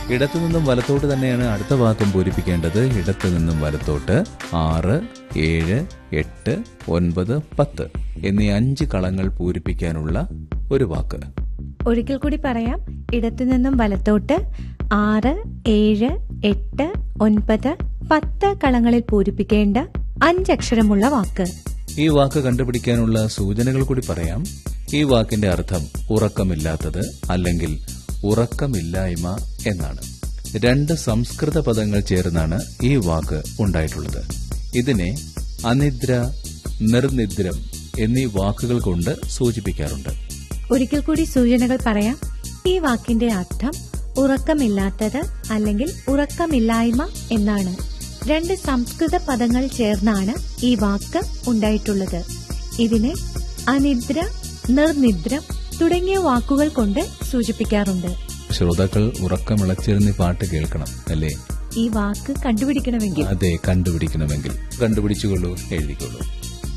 ഇടത്തു നിന്നും വലത്തോട്ട് തന്നെയാണ് അടുത്ത വാക്കും പൂരിപ്പിക്കേണ്ടത് ഇടത്തു നിന്നും വലത്തോട്ട് ആറ് ഏഴ് എട്ട് ഒൻപത് പത്ത് എന്നീ അഞ്ച് കളങ്ങൾ പൂരിപ്പിക്കാനുള്ള ഒരു വാക്ക് ഒരിക്കൽ കൂടി പറയാം ഇടത്തുനിന്നും വലത്തോട്ട് ആറ് ഏഴ് എട്ട് ഒൻപത് പത്ത് കളങ്ങളിൽ പൂരിപ്പിക്കേണ്ട അഞ്ചക്ഷരമുള്ള വാക്ക് ഈ വാക്ക് കണ്ടുപിടിക്കാനുള്ള സൂചനകൾ കൂടി പറയാം ഈ വാക്കിന്റെ അർത്ഥം ഉറക്കമില്ലാത്തത് അല്ലെങ്കിൽ ഉറക്കമില്ലായ്മ എന്നാണ് രണ്ട് സംസ്കൃത പദങ്ങൾ ചേർന്നാണ് ഈ വാക്ക് ഉണ്ടായിട്ടുള്ളത് ഇതിനെ അനിദ്ര നിർനിദ്രം എന്നീ വാക്കുകൾ കൊണ്ട് സൂചിപ്പിക്കാറുണ്ട് ഒരിക്കൽ കൂടി സൂചനകൾ പറയാം ഈ വാക്കിന്റെ അർത്ഥം ഉറക്കമില്ലാത്തത് അല്ലെങ്കിൽ ഉറക്കമില്ലായ്മ എന്നാണ് രണ്ട് സംസ്കൃത പദങ്ങൾ ചേർന്നാണ് ഈ വാക്ക് ഉണ്ടായിട്ടുള്ളത് ഇതിനെ അനിദ്ര നിർനിദ്രം തുടങ്ങിയ വാക്കുകൾ കൊണ്ട് സൂചിപ്പിക്കാറുണ്ട് ശ്രോതാക്കൾ ഉറക്കമിളച്ചിരുന്ന് ഈ പാട്ട് കേൾക്കണം അല്ലേ ഈ വാക്ക് കണ്ടുപിടിക്കണമെങ്കിൽ അതെ കണ്ടുപിടിക്കണമെങ്കിൽ കണ്ടുപിടിച്ചുകൊള്ളൂ എഴുതിക്കൊള്ളൂ